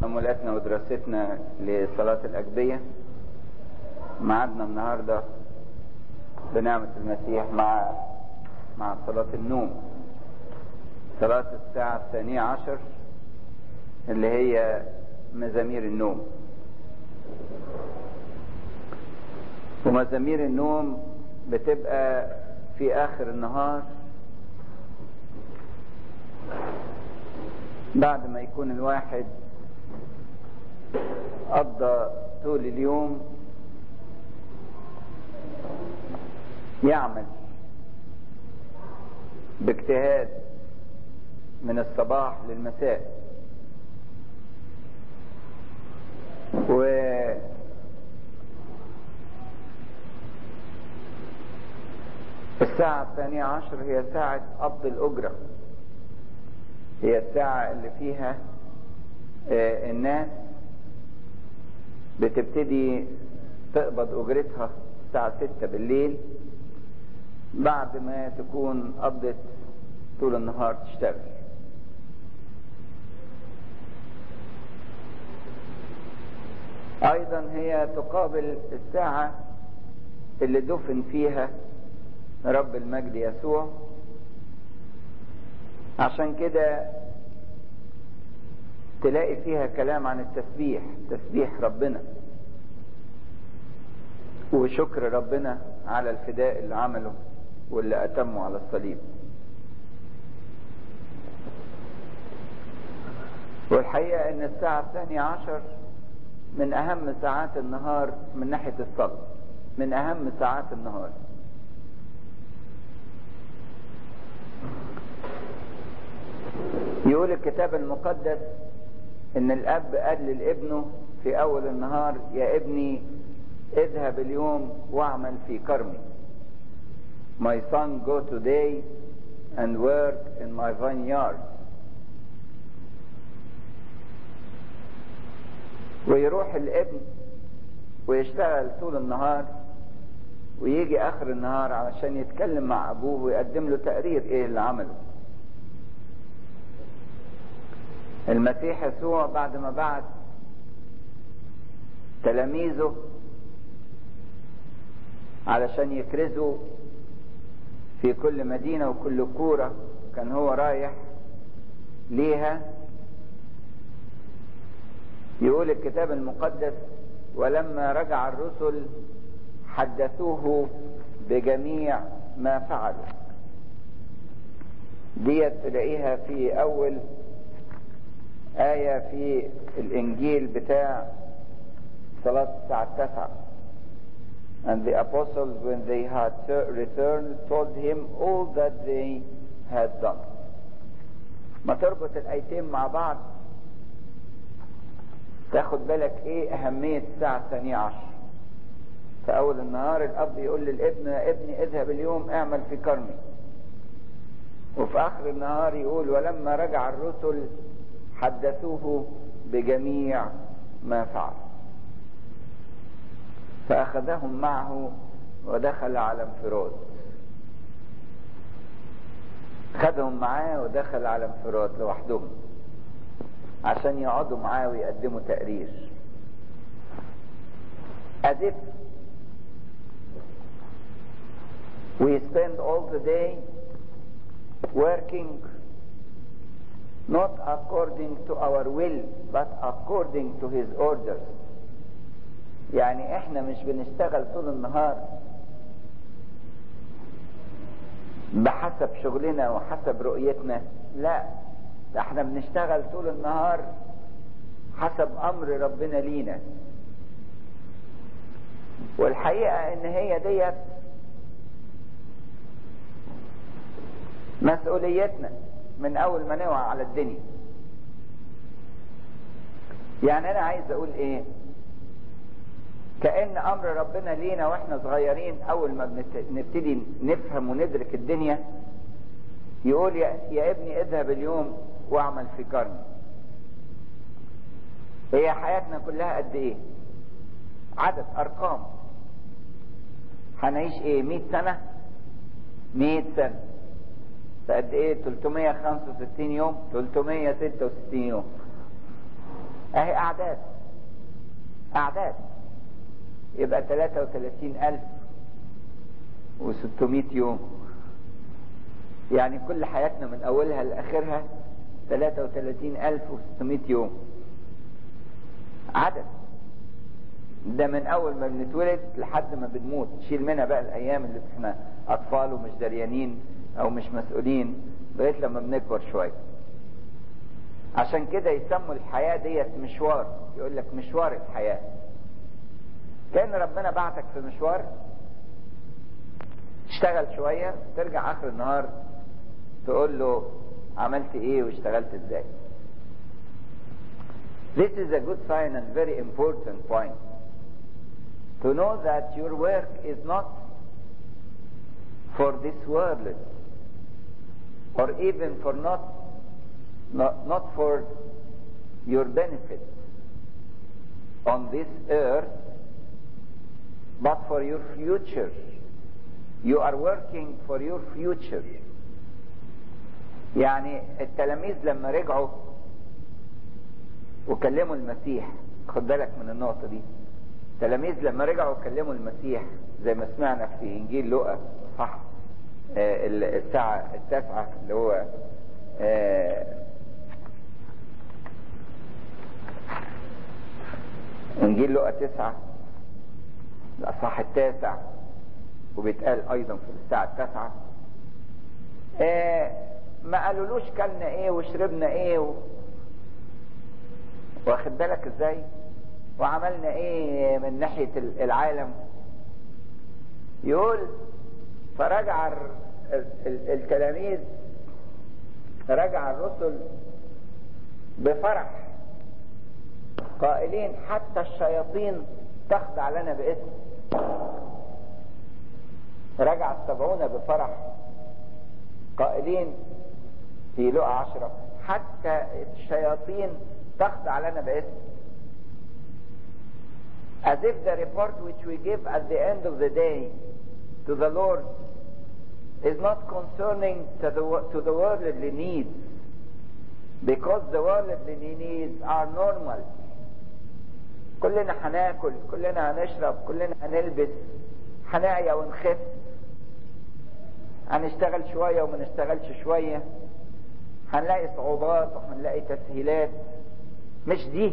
تأملاتنا ودراستنا لصلاة الأجبية معادنا النهاردة بنعمة المسيح مع مع صلاة النوم صلاة الساعة الثانية عشر اللي هي مزامير النوم ومزامير النوم بتبقى في آخر النهار بعد ما يكون الواحد قضى طول اليوم يعمل باجتهاد من الصباح للمساء و الساعة الثانية عشر هي ساعة قبض الأجرة هي الساعة اللي فيها الناس بتبتدي تقبض أجرتها الساعة ستة بالليل بعد ما تكون قضت طول النهار تشتغل أيضا هي تقابل الساعة اللي دفن فيها رب المجد يسوع عشان كده تلاقي فيها كلام عن التسبيح تسبيح ربنا وشكر ربنا على الفداء اللي عمله واللي أتمه على الصليب والحقيقة ان الساعة الثانية عشر من اهم ساعات النهار من ناحية الصلاة من اهم ساعات النهار يقول الكتاب المقدس ان الاب قال لابنه في اول النهار يا ابني اذهب اليوم واعمل في كرمي My son go today and work in my vineyard ويروح الابن ويشتغل طول النهار ويجي اخر النهار علشان يتكلم مع ابوه ويقدم له تقرير ايه اللي عمله المسيح يسوع بعد ما بعت تلاميذه علشان يكرزوا في كل مدينة وكل كورة كان هو رايح ليها يقول الكتاب المقدس ولما رجع الرسل حدثوه بجميع ما فعلوا ديت تلاقيها في اول آية في الإنجيل بتاع صلاة الساعة التاسعة And the apostles when they had returned told him all that they had done ما تربط الآيتين مع بعض تاخد بالك ايه اهمية الساعة الثانية عشر في اول النهار الاب يقول للابن يا ابني اذهب اليوم اعمل في كرمي وفي اخر النهار يقول ولما رجع الرسل حدثوه بجميع ما فعل فاخذهم معه ودخل على انفراد خدهم معاه ودخل على انفراد لوحدهم عشان يقعدوا معاه ويقدموا تقرير as if we spend all the day working not according to our will but according to his orders يعني احنا مش بنشتغل طول النهار بحسب شغلنا وحسب رؤيتنا لا ده احنا بنشتغل طول النهار حسب امر ربنا لينا والحقيقة ان هي ديت مسؤوليتنا من اول ما نوعى على الدنيا يعني انا عايز اقول ايه كأن امر ربنا لينا واحنا صغيرين اول ما نبتدي نفهم وندرك الدنيا يقول يا, يا ابني اذهب اليوم واعمل في كرمي هي حياتنا كلها قد ايه عدد ارقام هنعيش ايه 100 سنة 100 سنة فقد ايه 365 يوم 366 يوم اهي اعداد اعداد يبقى 33600 يوم يعني كل حياتنا من اولها لاخرها 33600 يوم عدد ده من اول ما بنتولد لحد ما بنموت شيل منها بقى الايام اللي احنا اطفال ومش دريانين او مش مسؤولين لغايه لما بنكبر شويه عشان كده يسموا الحياه ديت مشوار يقول لك مشوار الحياه كان ربنا بعتك في مشوار تشتغل شويه ترجع اخر النهار تقول له عملت ايه واشتغلت ازاي This is a good sign and very important point. To know that your work is not for this world or even for not, not, not for your benefit on this earth, but for your future. You are working for your future. يعني التلاميذ لما رجعوا وكلموا المسيح خد بالك من النقطة دي التلاميذ لما رجعوا وكلموا المسيح زي ما سمعنا في انجيل لوقا صح آه الساعة التاسعة اللي هو آه انجيل لوقا تسعة الاصحاح التاسع وبيتقال ايضا في الساعة التاسعة آه ما قالولوش كلنا ايه وشربنا ايه و... واخد بالك ازاي وعملنا ايه من ناحية العالم يقول فرجع التلاميذ رجع الرسل بفرح قائلين حتى الشياطين تخضع لنا باسم رجع السبعون بفرح قائلين في لقى عشرة حتى الشياطين تخضع لنا باسم as if the report which we give at the end of the day to the Lord is not concerning to the, to the worldly needs because the worldly needs are normal كلنا هناكل كلنا هنشرب كلنا هنلبس هنعيا ونخف هنشتغل شوية وما نشتغلش شوية هنلاقي صعوبات وهنلاقي تسهيلات مش دي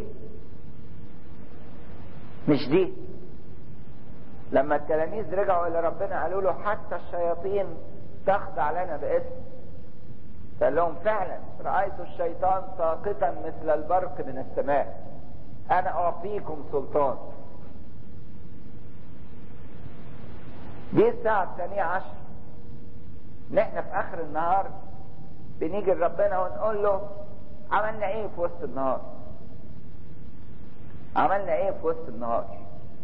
مش دي لما التلاميذ رجعوا الى ربنا قالوا له حتى الشياطين تخضع لنا باسم قال لهم فعلا رأيت الشيطان ساقطا مثل البرق من السماء انا اعطيكم سلطان دي الساعة الثانية عشر نحن في اخر النهار بنيجي لربنا ونقول له عملنا ايه في وسط النهار عملنا ايه في وسط النهار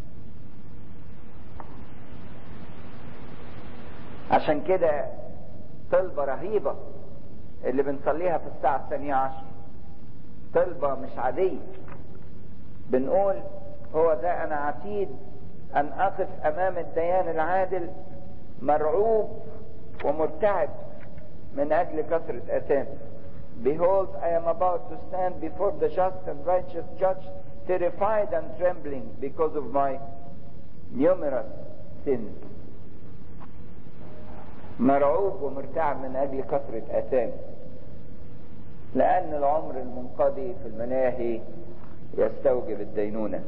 عشان كده طلبة رهيبة اللي بنصليها في الساعة الثانية عشر طلبة مش عادية بنقول هو ذا أنا عتيد أن أقف أمام الديان العادل مرعوب ومرتعب من أجل كثرة آثام Behold, I am about to stand before the just and righteous judge, terrified and trembling because of my numerous sins. مرعوب ومرتعب من أجل كثرة آثام لأن العمر المنقضي في المناهي يستوجب الدينونة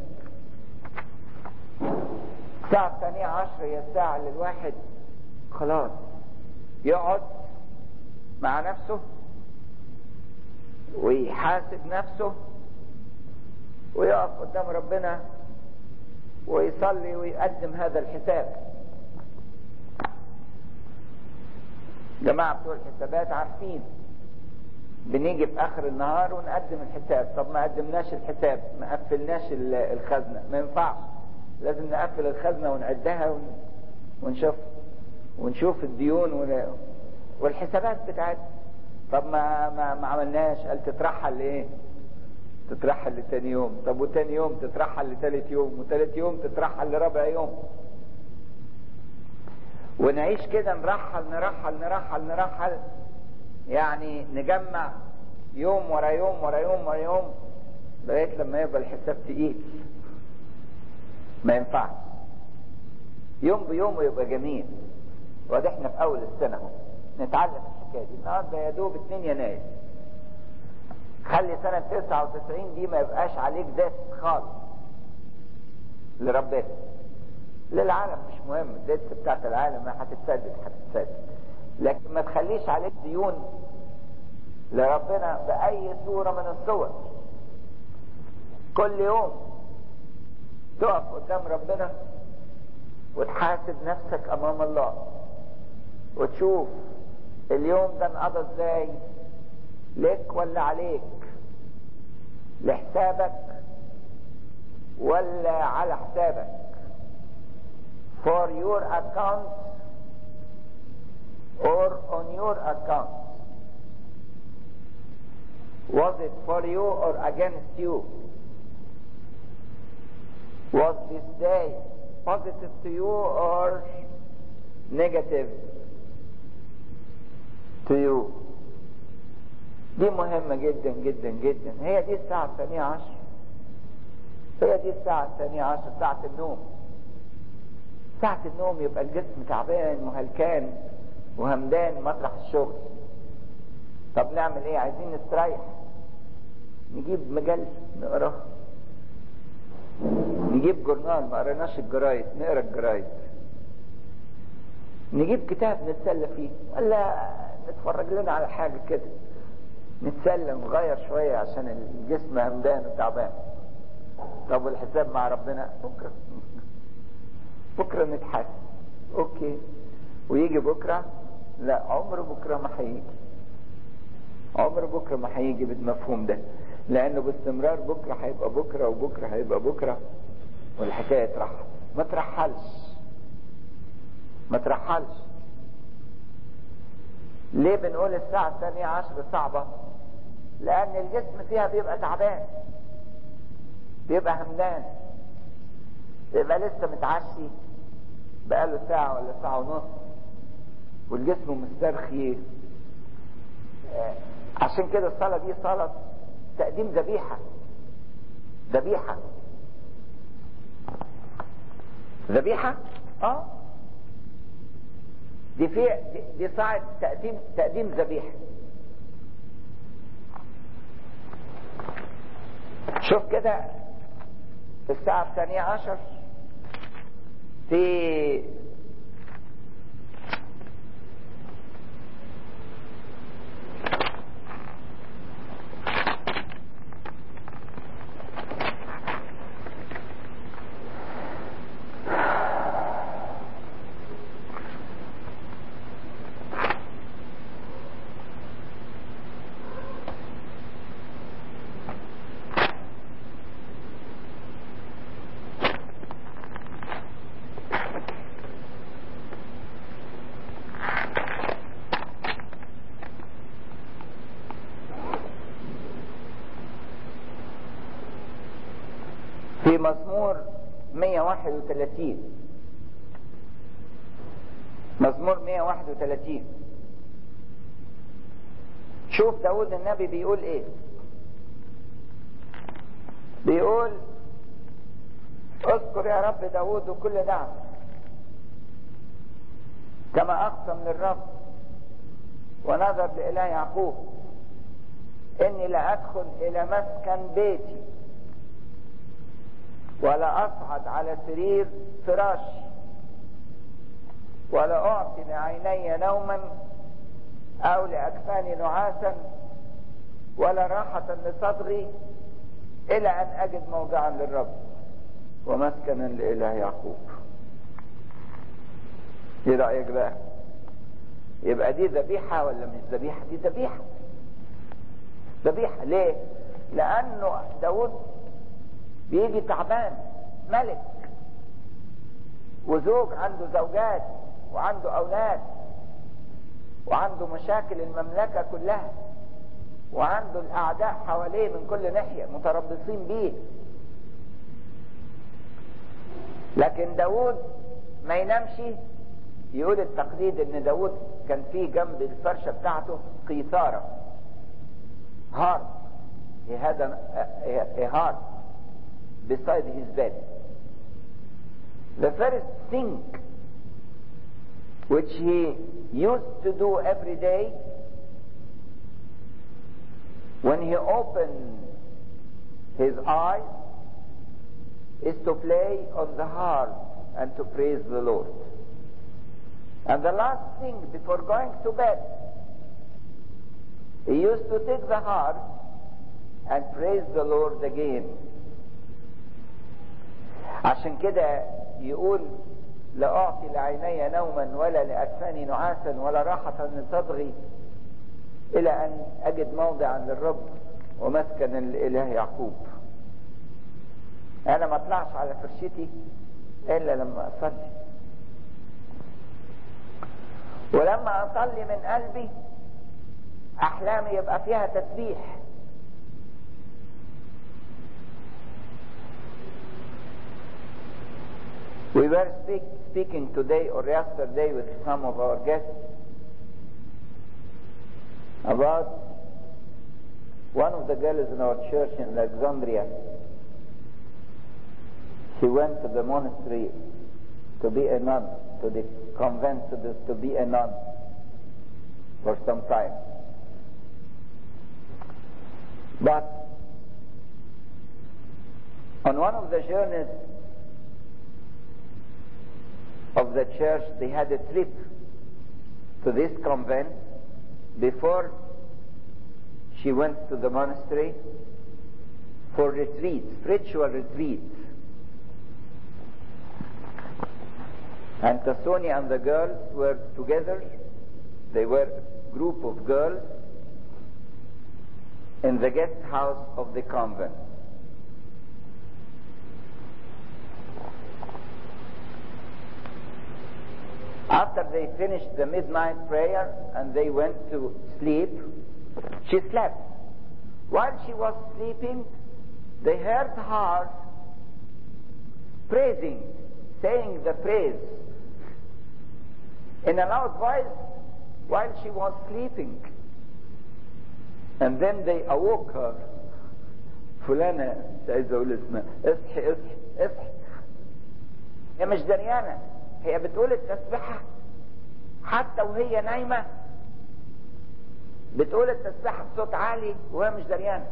الساعة الثانية عشر هي الساعة اللي الواحد خلاص يقعد مع نفسه ويحاسب نفسه ويقف قدام ربنا ويصلي ويقدم هذا الحساب جماعة بتوع الحسابات عارفين بنيجي في اخر النهار ونقدم الحساب طب ما قدمناش الحساب ما قفلناش الخزنة ما ينفعش لازم نقفل الخزنة ونعدها ونشوف ونشوف الديون والحسابات بتاعتنا طب ما ما, ما عملناش قال تترحل لايه تترحل لتاني يوم طب وتاني يوم تترحل لتالت يوم وتالت يوم تترحل لرابع يوم ونعيش كده نرحل نرحل نرحل نرحل يعني نجمع يوم ورا يوم ورا يوم ورا يوم لغايه لما يبقى الحساب تقيل ما ينفعش يوم بيوم يبقى جميل وده احنا في اول السنه اهو نتعلم الحكايه دي النهارده يا دوب 2 يناير خلي سنه 99 دي ما يبقاش عليك ذات خالص لربنا للعالم مش مهم الديتس بتاعت العالم هتتسدد هتتسدد لكن ما تخليش عليك ديون لربنا بأي صورة من الصور كل يوم تقف قدام ربنا وتحاسب نفسك أمام الله وتشوف اليوم ده انقضى ازاي لك ولا عليك لحسابك ولا على حسابك for your account or on your account was it for you or against you was this day positive to you or negative to you دي مهمة جدا جدا جدا هي دي الساعة الثانية عشر هي دي الساعة الثانية عشر ساعة النوم ساعة النوم يبقى الجسم تعبان وهلكان وهمدان مطرح الشغل طب نعمل ايه عايزين نستريح نجيب مجلة نقراها نجيب جورنال ما قريناش الجرايد نقرا الجرايد نجيب كتاب نتسلى فيه ولا نتفرج لنا على حاجة كده نتسلى ونغير شوية عشان الجسم همدان وتعبان طب والحساب مع ربنا بكرة بكرة نتحاسب اوكي ويجي بكرة لا عمر بكرة ما هيجي عمر بكرة ما هيجي بالمفهوم ده لانه باستمرار بكرة هيبقى بكرة وبكرة هيبقى بكرة والحكاية ترحل ما ترحلش ما ترحلش ليه بنقول الساعة الثانية عشر صعبة لان الجسم فيها بيبقى تعبان بيبقى همدان بيبقى لسه متعشي بقاله ساعة ولا ساعة ونص والجسم مسترخي عشان كده الصلاة دي صلاة تقديم ذبيحة ذبيحة ذبيحة اه دي في دي, دي ساعة تقديم تقديم ذبيحة شوف كده في الساعة الثانية عشر في في مزمور 131 مزمور 131 شوف داود النبي بيقول ايه بيقول اذكر يا رب داود كل نعم كما اقسم للرب ونظر لإله يعقوب اني لا ادخل الى مسكن بيتي ولا اصعد على سرير فراش ولا اعطي لعيني نوما او لاكفاني نعاسا ولا راحة لصدري الى ان اجد موضعا للرب ومسكنا لاله يعقوب ايه رايك بقى يبقى دي ذبيحة ولا مش ذبيحة دي ذبيحة ذبيحة ليه لانه داود بيجي تعبان ملك وزوج عنده زوجات وعنده اولاد وعنده مشاكل المملكة كلها وعنده الاعداء حواليه من كل ناحية متربصين بيه لكن داود ما ينامش يقول التقليد ان داود كان فيه جنب الفرشة بتاعته قيثارة هارب he had an, a, a heart beside his bed. The first thing which he used to do every day when he opened his eyes is to play on the harp and to praise the Lord. And the last thing before going to bed, he used to take the harp and praise the Lord again. عشان كده يقول لا أعطي لعيني نوما ولا لأكفاني نعاسا ولا راحة لصدغي إلى أن أجد موضعا للرب ومسكن الإله يعقوب أنا ما أطلعش على فرشتي إلا لما أصلي ولما أصلي من قلبي أحلامي يبقى فيها تسبيح We were speak, speaking today or yesterday with some of our guests about one of the girls in our church in Alexandria. She went to the monastery to be a nun, to the convent to, the, to be a nun for some time. But on one of the journeys of the church, they had a trip to this convent before she went to the monastery for retreat, spiritual retreat. And Tasoni and the girls were together. They were a group of girls in the guest house of the convent. After they finished the midnight prayer and they went to sleep, she slept. While she was sleeping, they heard her praising, saying the praise in a loud voice while she was sleeping. And then they awoke her. فلانة مش عايز اقول اسمها اصحي اصحي اصحي هي مش دريانة هي بتقول التسبيحة حتى وهي نايمة بتقول التسبيحة بصوت عالي وهي مش دريانة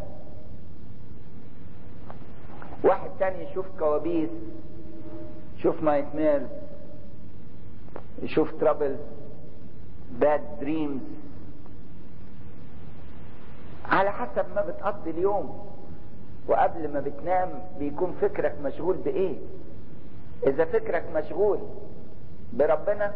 واحد تاني يشوف كوابيس يشوف نايت ميرز يشوف ترابل باد دريمز على حسب ما بتقضي اليوم وقبل ما بتنام بيكون فكرك مشغول بايه اذا فكرك مشغول بربنا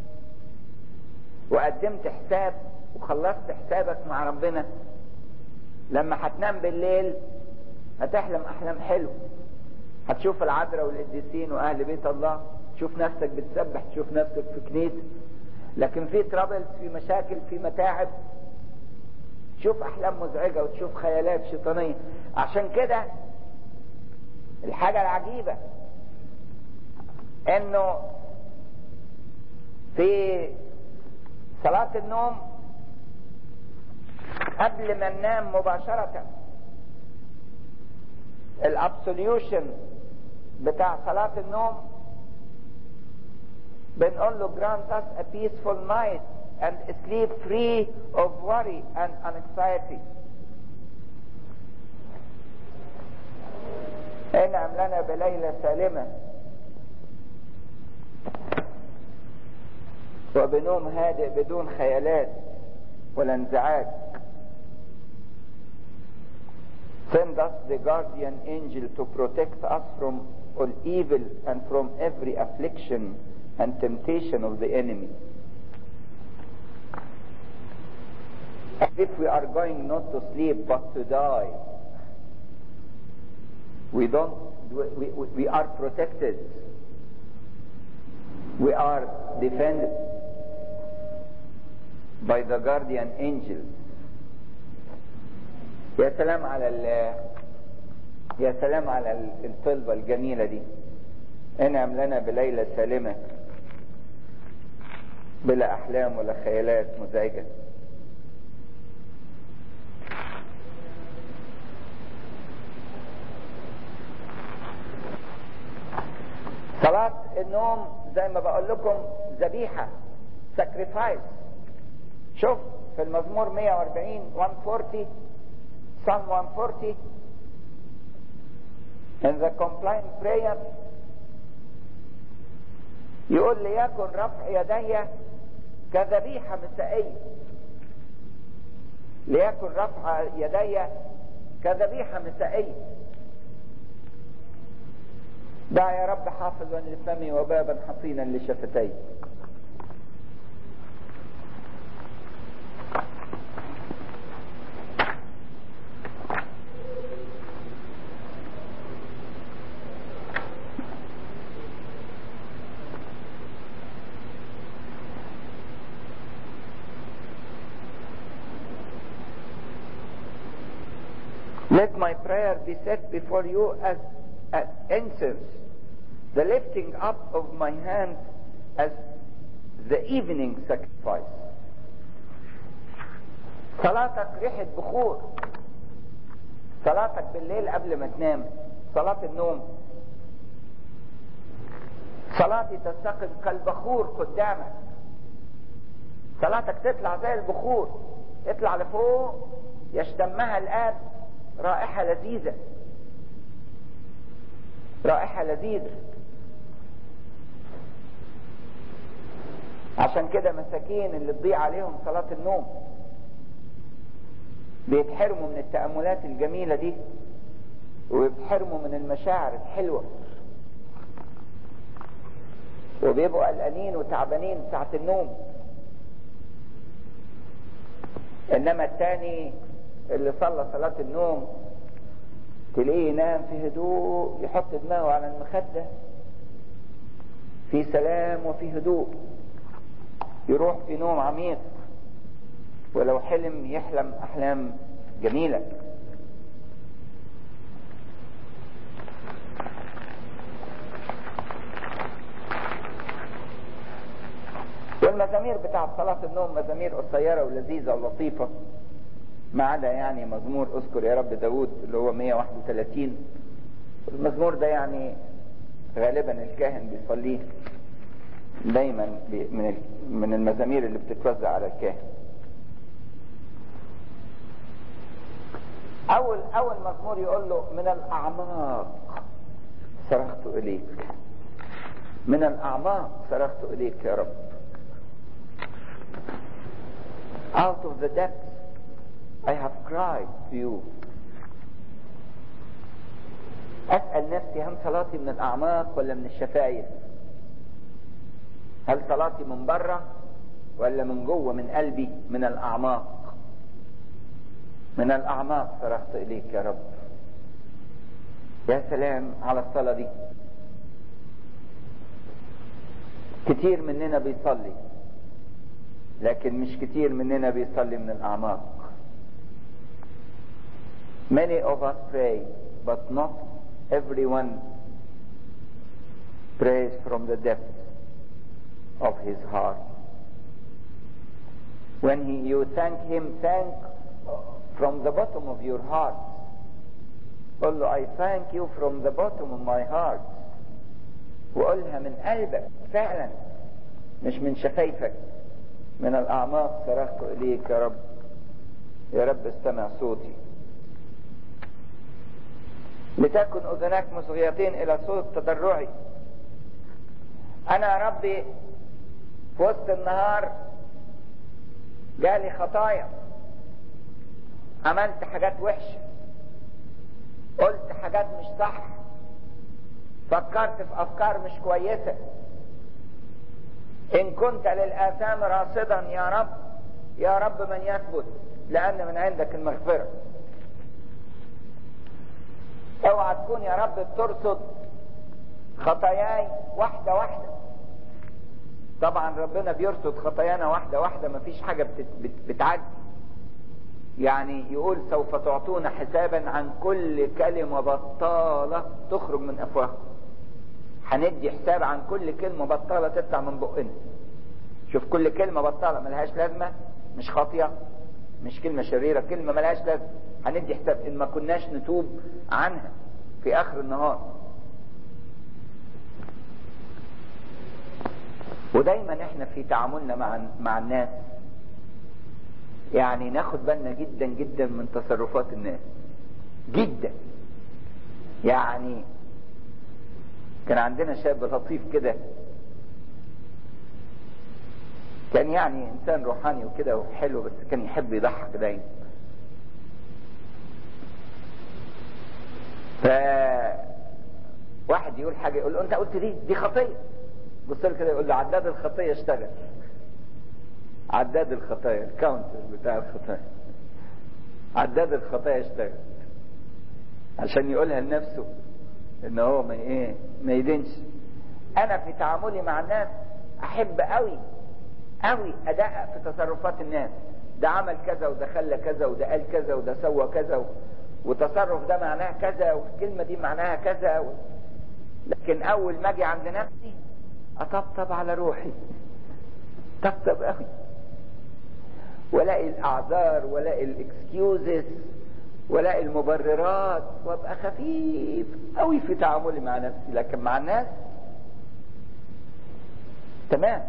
وقدمت حساب وخلصت حسابك مع ربنا لما هتنام بالليل هتحلم احلام حلو هتشوف العذراء والقديسين واهل بيت الله تشوف نفسك بتسبح تشوف نفسك في كنيسه لكن في ترابلز في مشاكل في متاعب تشوف احلام مزعجه وتشوف خيالات شيطانيه عشان كده الحاجه العجيبه انه في صلاة النوم قبل ما ننام مباشرة الابسوليوشن بتاع صلاة النوم بنقول له grant us a peaceful night and sleep free of worry and anxiety انعم لنا بليلة سالمة وبنوم هادئ بدون خيالات ولا انزعاج Send us the guardian angel to protect us from all evil and from every affliction and temptation of the enemy. If we are going not to sleep but to die, we don't, we, we, we are protected. We are defended by the guardian angels. يا سلام على ال يا سلام على الطلبة الجميلة دي انعم لنا بليلة سالمة بلا أحلام ولا خيالات مزعجة النوم زي ما بقول لكم ذبيحة sacrifice شوف في المزمور 140 140 Psalm 140 in the complaint prayer يقول ليكن رفع يدي كذبيحة مسائية ليكن رفع يدي كذبيحة مسائية دع يا رب حافظا لفمي وبابا حصينا لشفتي Let my prayer be set before you as, as incense, the lifting up of my hand as the evening sacrifice. صلاتك ريحة بخور صلاتك بالليل قبل ما تنام صلاة النوم صلاتي تستقم كالبخور قدامك صلاتك تطلع زي البخور اطلع لفوق يشتمها الآب رائحة لذيذة رائحة لذيذة عشان كده مساكين اللي تضيع عليهم صلاة النوم بيتحرموا من التأملات الجميلة دي وبيتحرموا من المشاعر الحلوة وبيبقوا قلقانين وتعبانين ساعة النوم انما التاني اللي صلى صلاة النوم تلاقيه ينام في هدوء يحط دماغه على المخدة في سلام وفي هدوء يروح في نوم عميق ولو حلم يحلم أحلام جميلة والمزامير بتاعت صلاة النوم مزامير قصيرة ولذيذة ولطيفة ما عدا يعني مزمور اذكر يا رب داود اللي هو 131 المزمور ده يعني غالبا الكاهن بيصليه دايما من من المزامير اللي بتتوزع على الكاهن اول اول مزمور يقول له من الاعماق صرخت اليك من الاعماق صرخت اليك يا رب out of the depths I have cried to you أسأل نفسي هل صلاتي من الأعماق ولا من الشفايف هل صلاتي من بره ولا من جوه من قلبي من الأعماق من الأعماق صرخت إليك يا رب يا سلام على الصلاة دي كتير مننا بيصلي لكن مش كتير مننا بيصلي من الأعماق Many of us pray, but not everyone prays from the depths of his heart. When he, you thank him, thank from the bottom of your heart. قل له I thank you from the bottom of my heart. وقولها من قلبك فعلا مش من شفايفك من الأعماق صرخت إليك يا رب يا رب استمع صوتي لتكن اذناك مصغيتين الى صوت تضرعي انا يا ربي في وسط النهار جالي خطايا عملت حاجات وحشة قلت حاجات مش صح فكرت في افكار مش كويسة ان كنت للاثام راصدا يا رب يا رب من يثبت لان من عندك المغفره اوعى تكون يا رب بترصد خطاياي واحدة واحدة طبعا ربنا بيرصد خطايانا واحدة واحدة مفيش حاجة بت بت بتعدي يعني يقول سوف تعطون حسابا عن كل كلمة بطالة تخرج من افواهكم هندي حساب عن كل كلمة بطالة تطلع من بقنا شوف كل كلمة بطالة ملهاش لازمة مش خاطية مش كلمة شريرة كلمة ملهاش لازمة هندي حساب ان ما كناش نتوب عنها في اخر النهار ودايما احنا في تعاملنا مع مع الناس يعني ناخد بالنا جدا جدا من تصرفات الناس جدا يعني كان عندنا شاب لطيف كده كان يعني انسان روحاني وكده وحلو بس كان يحب يضحك دايما ف واحد يقول حاجه يقول له انت قلت دي دي خطيه بص له كده يقول له عداد الخطيه اشتغل عداد الخطايا الكاونتر بتاع الخطايا عداد الخطايا اشتغل عشان يقولها لنفسه ان هو ما ايه ما يدينش انا في تعاملي مع الناس احب قوي قوي ادقق في تصرفات الناس ده عمل كذا وده خلى كذا وده قال كذا وده سوى كذا و... وتصرف ده معناه كذا والكلمه دي معناها كذا و... لكن اول ما اجي عند نفسي اطبطب على روحي طبطب قوي والاقي الاعذار والاقي الاكسكيوزز والاقي المبررات وابقى خفيف قوي في تعاملي مع نفسي لكن مع الناس تمام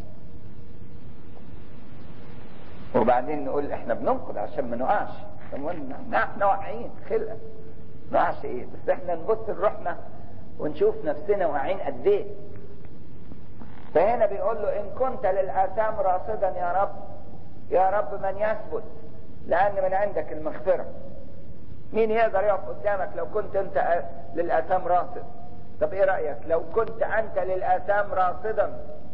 وبعدين نقول احنا بننقد عشان ما نقعش احنا واقعين خلقه نقعش ايه بس احنا نبص لروحنا ونشوف نفسنا واقعين قد ايه فهنا بيقول له ان كنت للاثام راصدا يا رب يا رب من يثبت لان من عندك المغفره مين يقدر يقف قدامك لو كنت انت للاثام راصد طب ايه رايك لو كنت انت للاثام راصدا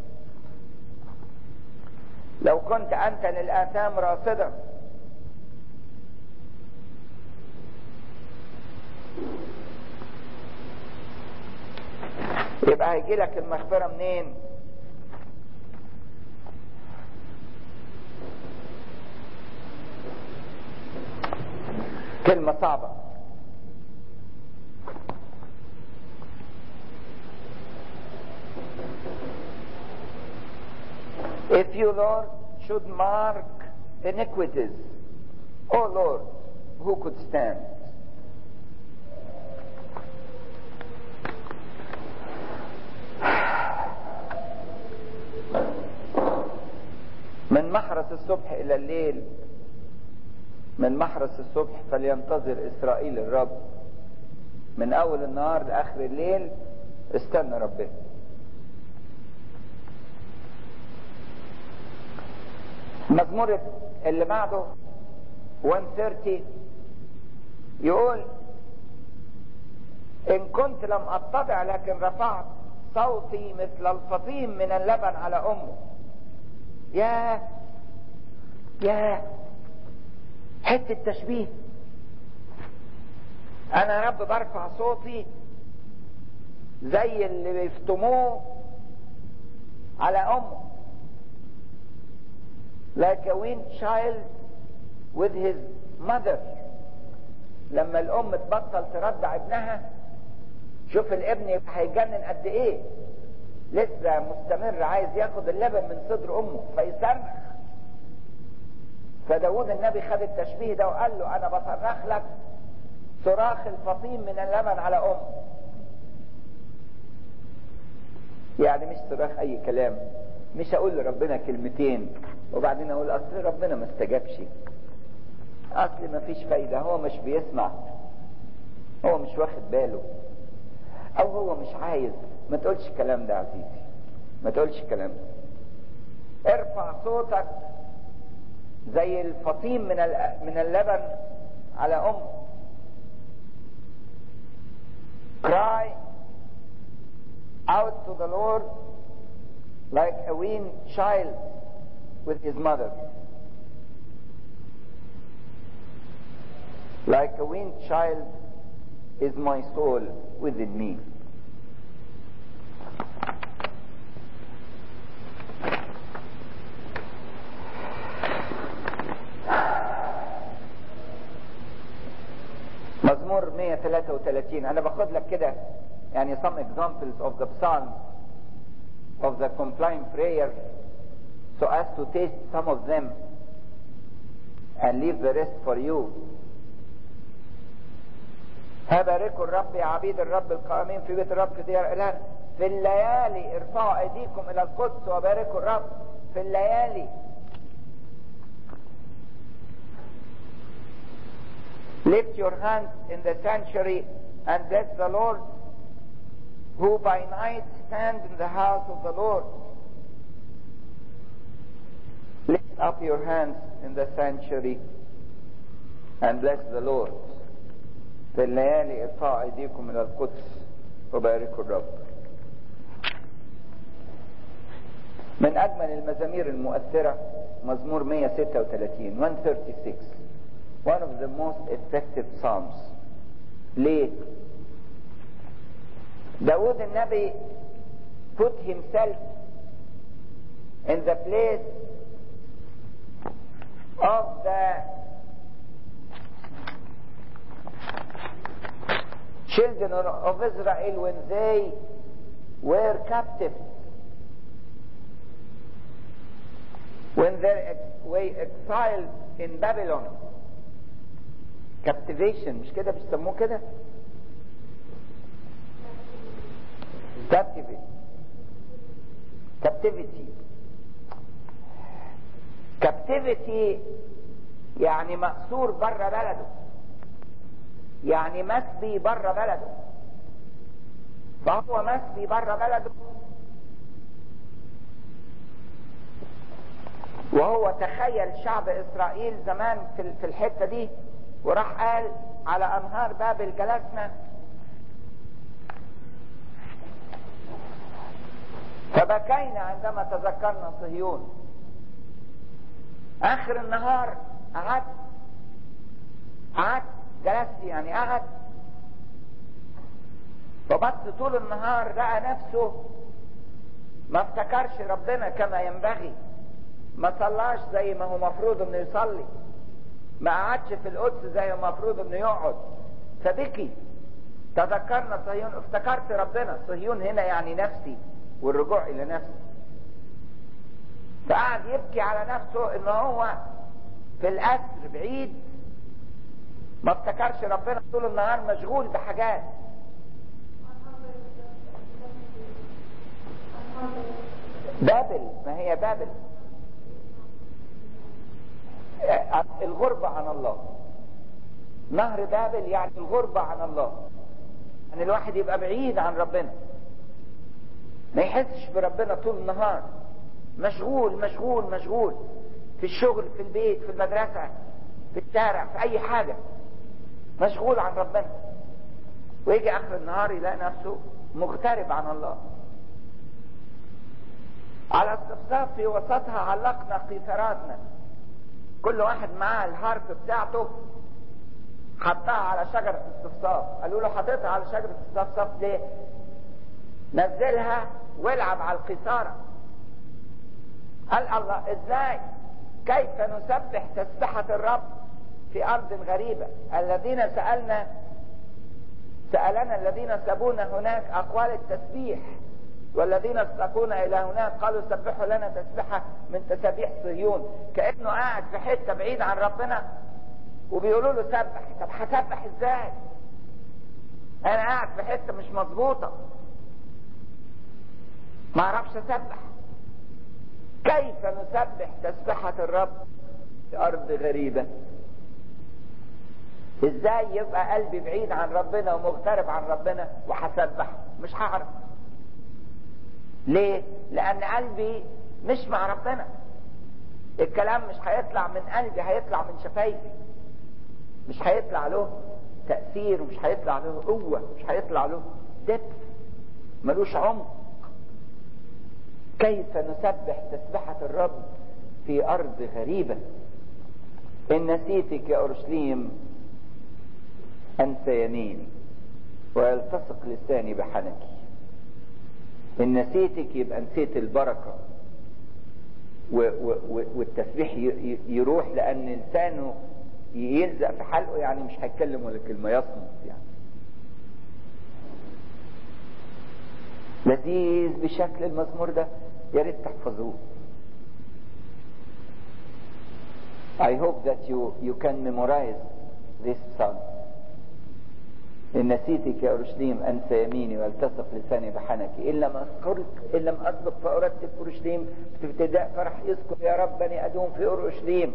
لو كنت انت للاثام راصدا يبقى هيجي لك المغفرة منين كلمة صعبة If you, Lord, should mark iniquities, O Lord, who could stand? من محرس الصبح إلى الليل من محرس الصبح فلينتظر إسرائيل الرب من أول النهار لآخر الليل استنى ربنا مزمور اللي بعده 130 يقول إن كنت لم أتضع لكن رفعت صوتي مثل الفطيم من اللبن على أمه يا يا حتة تشبيه أنا يا رب برفع صوتي زي اللي بيفتموه على أمه like a weaned child with his mother لما الأم تبطل ترضع ابنها شوف الابن يبقى هيجنن قد ايه لسه مستمر عايز ياخد اللبن من صدر امه فيصرخ فداود النبي خد التشبيه ده وقال له انا بصرخ لك صراخ الفطيم من اللبن على ام يعني مش صراخ اي كلام مش اقول لربنا كلمتين وبعدين اقول اصل ربنا ما استجابش اصل ما فيش فايدة هو مش بيسمع هو مش واخد باله او هو مش عايز ما تقولش الكلام ده عزيزي ما تقولش الكلام ده ارفع صوتك زي الفطيم من من اللبن على ام cry out to the Lord like a weaned child with his mother like a weaned child is my soul within me مزمور 133 انا باخد لك كده يعني some examples of the psalms of the complying prayer so as to taste some of them and leave the rest for you ها باركوا الرب يا عبيد الرب القائمين في بيت الرب في ديار إله في الليالي ارفعوا ايديكم الى القدس وباركوا الرب في الليالي Lift your hands in the sanctuary and bless the Lord, who by night stand in the house of the Lord. Lift up your hands in the sanctuary and bless the Lord. في الليالي ارفعوا ايديكم الى القدس وباركوا الرب. من اجمل المزامير المؤثره مزمور 136 136 one of the most effective psalms ليه داود النبي put himself in the place of the children of Israel when they were captive when they were exiled in Babylon captivation مش كده بيسموه كده captivity captivity captivity يعني مأسور بره بلده يعني مسبي بره بلده فهو مسبي بره بلده وهو تخيل شعب اسرائيل زمان في الحته دي وراح قال على انهار بابل جلسنا فبكينا عندما تذكرنا صهيون اخر النهار قعدت قعدت جلست يعني قعد فبص طول النهار لقى نفسه ما افتكرش ربنا كما ينبغي ما صلاش زي ما هو مفروض انه يصلي ما قعدش في القدس زي ما مفروض انه يقعد فبكي تذكرنا صهيون افتكرت ربنا صهيون هنا يعني نفسي والرجوع الى نفسي فقعد يبكي على نفسه ان هو في الاسر بعيد ما افتكرش ربنا طول النهار مشغول بحاجات بابل ما هي بابل الغربة عن الله نهر بابل يعني الغربة عن الله ان الواحد يبقى بعيد عن ربنا ما يحسش بربنا طول النهار مشغول مشغول مشغول في الشغل في البيت في المدرسة في الشارع في اي حاجة مشغول عن ربنا ويجي اخر النهار يلاقي نفسه مغترب عن الله على الصفصاف في وسطها علقنا قيثاراتنا كل واحد معاه الهارب بتاعته حطها على شجرة الصفصاف قالوا له حطيتها على شجرة الصفصاف ليه نزلها والعب على القيثارة قال الله ازاي كيف نسبح تسبحة الرب في ارض غريبة الذين سألنا سألنا الذين سبونا هناك اقوال التسبيح والذين استقونا الى هناك قالوا سبحوا لنا تسبحة من تسابيح صهيون كأنه قاعد في حتة بعيد عن ربنا وبيقولوا له سبح طب هسبح ازاي انا قاعد في حتة مش مظبوطة ما اعرفش اسبح كيف نسبح تسبحة الرب في ارض غريبة ازاي يبقى قلبي بعيد عن ربنا ومغترب عن ربنا وهسبح مش هعرف ليه لان قلبي مش مع ربنا الكلام مش هيطلع من قلبي هيطلع من شفايفي مش هيطلع له تأثير ومش هيطلع له قوة مش هيطلع له دبث ملوش عمق كيف نسبح تسبحة الرب في أرض غريبة إن نسيتك يا أورشليم أنسى يميني ويلتصق لساني بحنكي إن نسيتك يبقى نسيت البركة و و والتسبيح يروح لأن لسانه يلزق في حلقه يعني مش هيتكلم ولا كلمة يصمت يعني لذيذ بشكل المزمور ده يا ريت تحفظوه I hope that you, you can memorize this psalm إن نسيتك يا أورشليم أنسى يميني والتصق لساني بحنك إن لم أذكرك إن لم أسبق فأردت في أورشليم في ابتداء فرح يذكر يا رب بني أدوم في أورشليم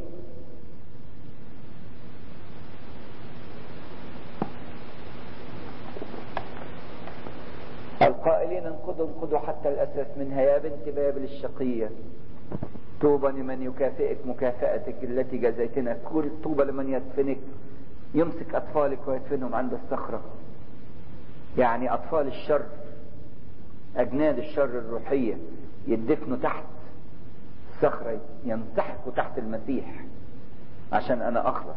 القائلين انقضوا انقضوا حتى الأساس منها يا بنت بابل الشقية طوبى لمن يكافئك مكافأتك التي جزيتنا كل طوبى لمن يدفنك يمسك أطفالك ويدفنهم عند الصخرة يعني أطفال الشر أجناد الشر الروحية يدفنوا تحت الصخرة ينسحقوا تحت المسيح عشان أنا أخلص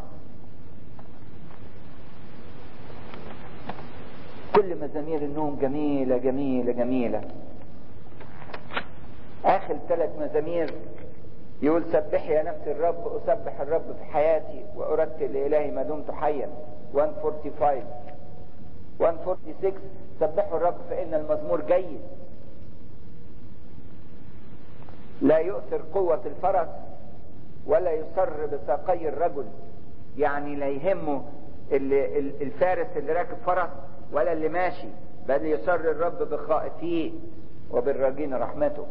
كل مزامير النوم جميلة جميلة جميلة آخر ثلاث مزامير يقول سبحي يا نفس الرب أسبح الرب في حياتي وأرتل لإلهي ما دمت حيا 145 146 سبحوا الرب فإن المزمور جيد لا يؤثر قوة الفرس ولا يصر بساقي الرجل يعني لا يهمه اللي الفارس اللي راكب فرس ولا اللي ماشي بل يسر الرب بخائفيه وبالراجين رحمته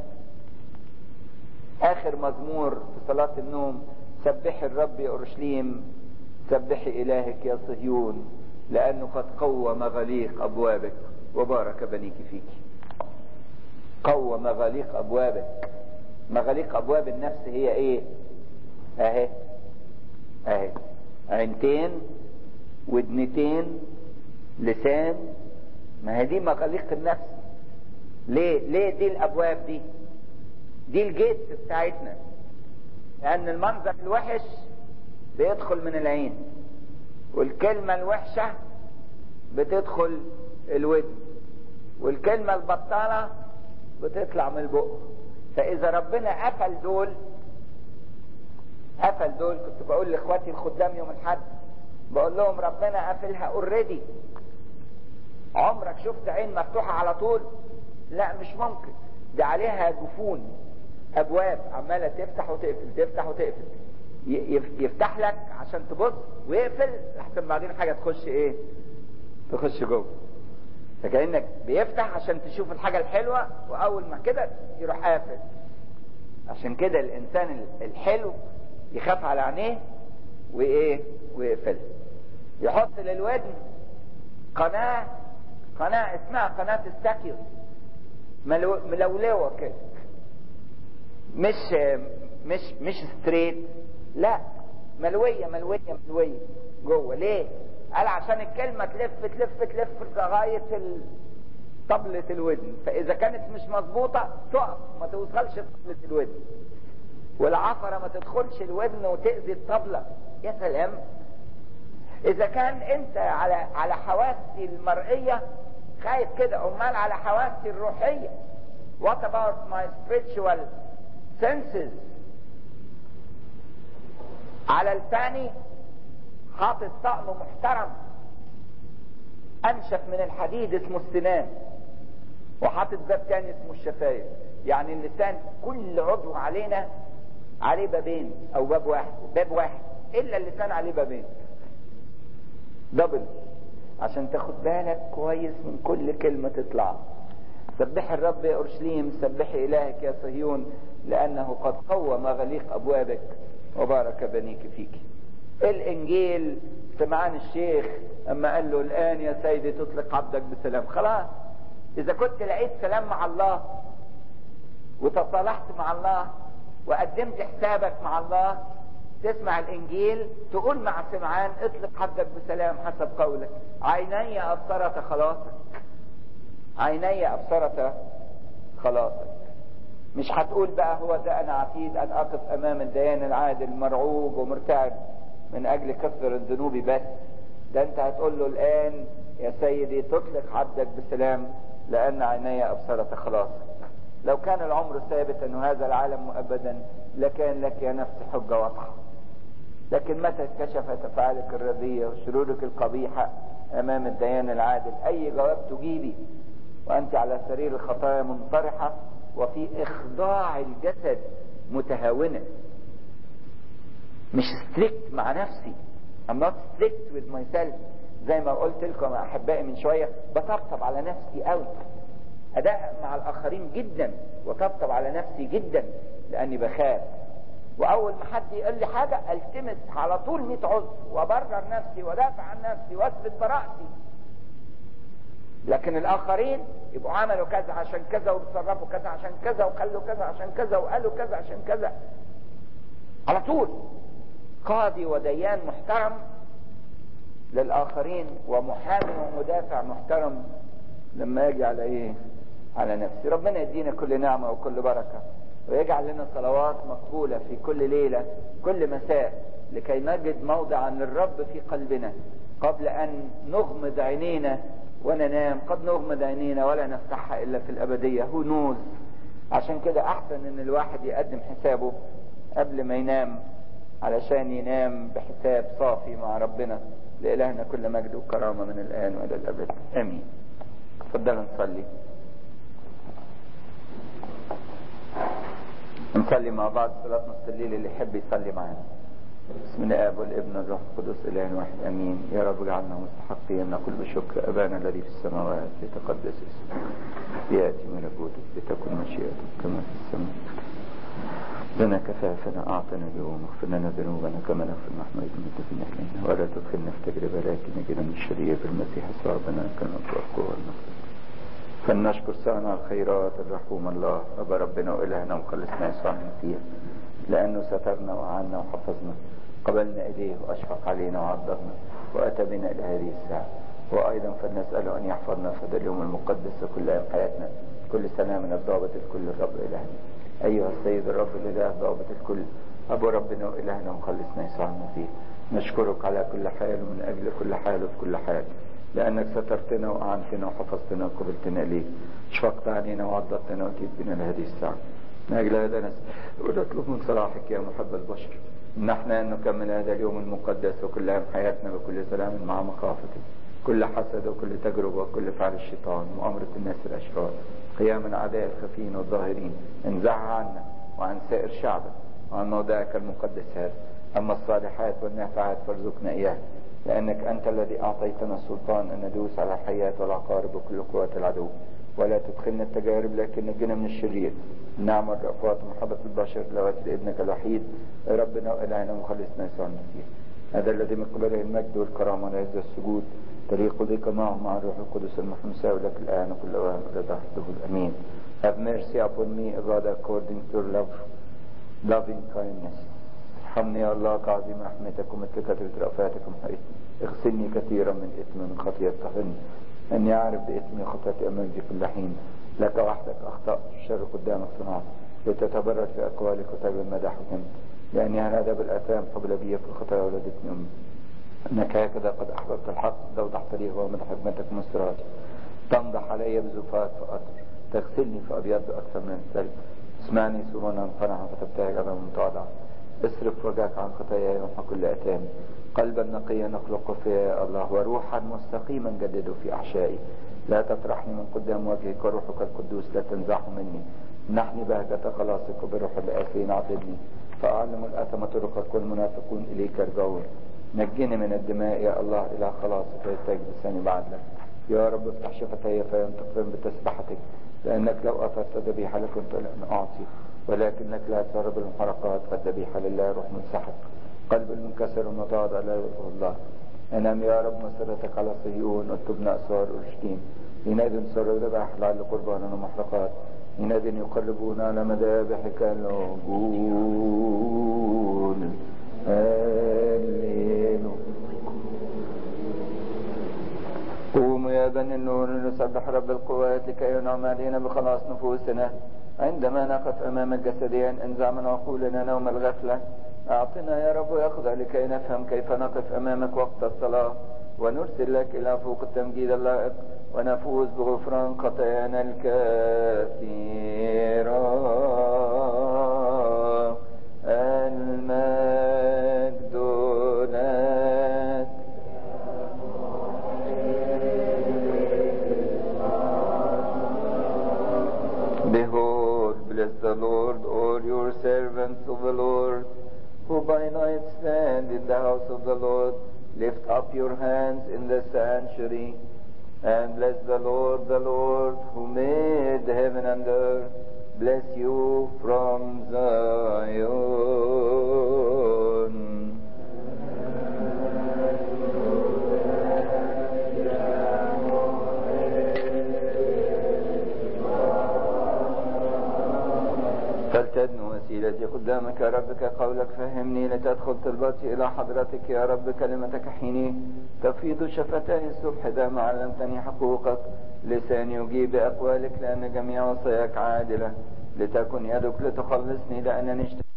اخر مزمور في صلاة النوم سبحي الرب يا اورشليم سبحي الهك يا صهيون لانه قد قوى مغاليق ابوابك وبارك بنيك فيك قوى مغاليق ابوابك مغاليق ابواب النفس هي ايه اهي اهي عينتين ودنتين لسان ما هي دي مغاليق النفس ليه ليه دي الابواب دي دي الجيت بتاعتنا لان المنظر الوحش بيدخل من العين والكلمة الوحشة بتدخل الودن والكلمة البطالة بتطلع من البق فاذا ربنا قفل دول قفل دول كنت بقول لاخواتي الخدام يوم الحد بقول لهم ربنا قافلها اوريدي عمرك شفت عين مفتوحة على طول لا مش ممكن ده عليها جفون ابواب عمالة تفتح وتقفل تفتح وتقفل يفتح لك عشان تبص ويقفل احسن بعدين حاجة تخش ايه تخش جوه فكأنك بيفتح عشان تشوف الحاجة الحلوة واول ما كده يروح قافل عشان كده الانسان الحلو يخاف على عينيه وايه ويقفل يحط للودن قناة قناة اسمها قناة الساكيوس ملولوة كده مش مش مش ستريت لا ملوية ملوية ملوية جوه ليه؟ قال عشان الكلمة تلف تلف تلف لغاية طبلة الودن فإذا كانت مش مظبوطة تقف ما توصلش طبلة الودن والعفرة ما تدخلش الودن وتأذي الطبلة يا سلام إذا كان أنت على على حواسي المرئية خايف كده أمال على حواسي الروحية What about my spiritual senses على لساني حاطط طقم محترم انشف من الحديد اسمه السنان وحاطط باب تاني اسمه الشفايف يعني اللسان كل عضو علينا عليه بابين او باب واحد باب واحد الا اللسان عليه بابين دبل عشان تاخد بالك كويس من كل كلمة تطلع سبح الرب يا اورشليم سبحي الهك يا صهيون لانه قد قوى مغاليق ابوابك وبارك بنيك فيك الانجيل سمعان الشيخ اما قال له الان يا سيدي تطلق عبدك بسلام خلاص اذا كنت لقيت سلام مع الله وتصالحت مع الله وقدمت حسابك مع الله تسمع الانجيل تقول مع سمعان اطلق عبدك بسلام حسب قولك عيني ابصرت خلاصك عيني ابصرت خلاصك مش هتقول بقى هو ده انا عتيد ان اقف امام الديان العادل مرعوب ومرتعب من اجل كثر ذنوبي بس ده انت هتقول له الان يا سيدي تطلق عبدك بسلام لان عيني ابصرت خلاصك لو كان العمر ثابتا وهذا العالم مؤبدا لكان لك يا نفس حجة واضحة لكن متى كشفت افعالك الردية وشرورك القبيحة امام الديان العادل اي جواب تجيبي وانت على سرير الخطايا منطرحة وفي اخضاع الجسد متهاونة مش ستريكت مع نفسي I'm not strict with myself زي ما قلت لكم احبائي من شويه بطبطب على نفسي قوي ادقق مع الاخرين جدا وطبطب على نفسي جدا لاني بخاف واول ما حد يقول لي حاجه التمس على طول 100 عذر وابرر نفسي وادافع عن نفسي واثبت براءتي لكن الاخرين يبقوا عملوا كذا عشان كذا وتصرفوا كذا عشان كذا وخلوا كذا عشان كذا وقالوا كذا عشان كذا على طول قاضي وديان محترم للاخرين ومحامي ومدافع محترم لما يجي على ايه على نفسي ربنا يدينا كل نعمه وكل بركه ويجعل لنا صلوات مقبوله في كل ليله كل مساء لكي نجد موضعا للرب في قلبنا قبل ان نغمض عينينا وننام قد نغمض عينينا ولا نفتحها الا في الابديه هو نوز عشان كده احسن ان الواحد يقدم حسابه قبل ما ينام علشان ينام بحساب صافي مع ربنا لإلهنا كل مجد وكرامة من الآن وإلى الأبد آمين تفضلوا نصلي نصلي مع بعض صلاة نص الليل اللي يحب يصلي معانا بسم الله الاب والابن والروح القدس اله واحد امين يا رب اجعلنا مستحقين نقول بشكر ابانا الذي في السماوات يتقدس اسمك ياتي ملكوتك لتكن مشيئتك كما في السماء لنا كفافنا اعطنا اليوم واغفر لنا ذنوبنا كما نغفر نحن المتقين الينا ولا تدخلنا في تجربه لكن نجنا من الشرير بالمسيح ربنا كما القوه والنصر فلنشكر صانع الخيرات الرحوم الله أبا ربنا وإلهنا ومخلصنا يسوع المسيح لأنه سترنا وعنا وحفظنا قبلنا إليه وأشفق علينا وعضدنا وأتى بنا إلى هذه الساعة وأيضا فلنسأله أن يحفظنا في هذا اليوم المقدس كل أيام حياتنا كل سلام الضابط الكل الرب إلهنا أيها السيد الرب الإله ضابط الكل أبو ربنا وإلهنا ومخلصنا يسوع المسيح نشكرك على كل حال ومن أجل كل حال وفي كل حال لأنك سترتنا وأعنتنا وحفظتنا وقبلتنا إليك شفقت علينا وعضدتنا وأتيت بنا لهذه الساعة من أجل هذا نسأل ونطلب من صلاحك يا محب البشر نحن أن نكمل هذا اليوم المقدس وكل أيام حياتنا بكل سلام مع مخافتك كل حسد وكل تجربة وكل فعل الشيطان وأمرة الناس الأشرار قيام الأعداء الخفين والظاهرين انزعها عنا وعن سائر شعبك وعن موضعك المقدس هذا أما الصالحات والنافعات فارزقنا إياها لأنك أنت الذي أعطيتنا السلطان أن ندوس على الحياة والعقارب وكل قوات العدو ولا تدخلنا التجارب لكن نجنا من الشرير نعم الرأفات ومحبة البشر لوات ابنك الوحيد ربنا وإلهنا ومخلصنا يسوع المسيح هذا الذي من قبله المجد والكرامة والعزة السجود تليق بك معه مع الروح القدس المحمسة لك الآن وكل أوان ولدى الأمين Have mercy upon me, O God, according to your love, loving kindness. ارحمني يا الله كعظيم رحمتك ومثل كثرة رأفاتك ومحيط اغسلني كثيرا من إثم من خطيئة طهرني أني أعرف بإثمي وخطيئتي أمامك في كل حين لك وحدك أخطأت الشر قدامك صنعت لتتبرر في أقوالك وتجب المدح حكمت لأني هنادى بالآثام قبل بي في الخطايا ولدتني أمي أنك هكذا قد أحببت الحق دوضحت لي هو مدح حكمتك ومسراتي تنضح علي بزفات فأطر تغسلني فأبيض أكثر من الثلج اسمعني سرورا فرحا فتبتهج أمام متواضعا اصرف وجهك عن خطاياي وامحى كل اثامي قلبا نقيا نخلق فيا يا الله وروحا مستقيما جدده في احشائي لا تطرحني من قدام وجهك وروحك القدوس لا تنزعه مني منحني بهجة خلاصك وبروح الآسين عضدني فأعلم الأثم طرقك والمنافقون إليك يرجعون نجني من الدماء يا الله إلى خلاصك ويتاج لساني بعد لك يا رب افتح شفتي فينطق فيهم بتسبحتك لأنك لو أثرت ذبيحة لكنت لن أعطي ولكنك لا تهرب المحرقات فالذبيحة لله روح منسحب قلب المنكسر المتواضع لا يرضه الله انام يا رب مسيرتك على صهيون وتبنى اسوار اورشليم ينادي انصار الذبائح لعل قربانا ومحرقات ينادي يقربون على مذابحك العجول هللو قوموا يا بني النور نسبح رب القوات لكي ينعم علينا بخلاص نفوسنا عندما نقف امامك جسديا انزع من عقولنا نوم الغفله اعطنا يا رب يخضع لكي نفهم كيف نقف امامك وقت الصلاه ونرسل لك الى فوق التمجيد اللائق ونفوز بغفران خطايانا الكثيره المجد لك Behold, bless the Lord, all your servants of the Lord, who by night stand in the house of the Lord. Lift up your hands in the sanctuary and bless the Lord, the Lord who made heaven and earth. Bless you from Zion. فلتدن وسيلتي قدامك يا رب كقولك فهمني لتدخل طلبتي إلى حضرتك يا رب كلمتك حيني تفيض شفتي الصبح دام علمتني حقوقك لساني يجيب بأقوالك لأن جميع وصاياك عادلة لتكن يدك لتخلصني لأنني اشتريت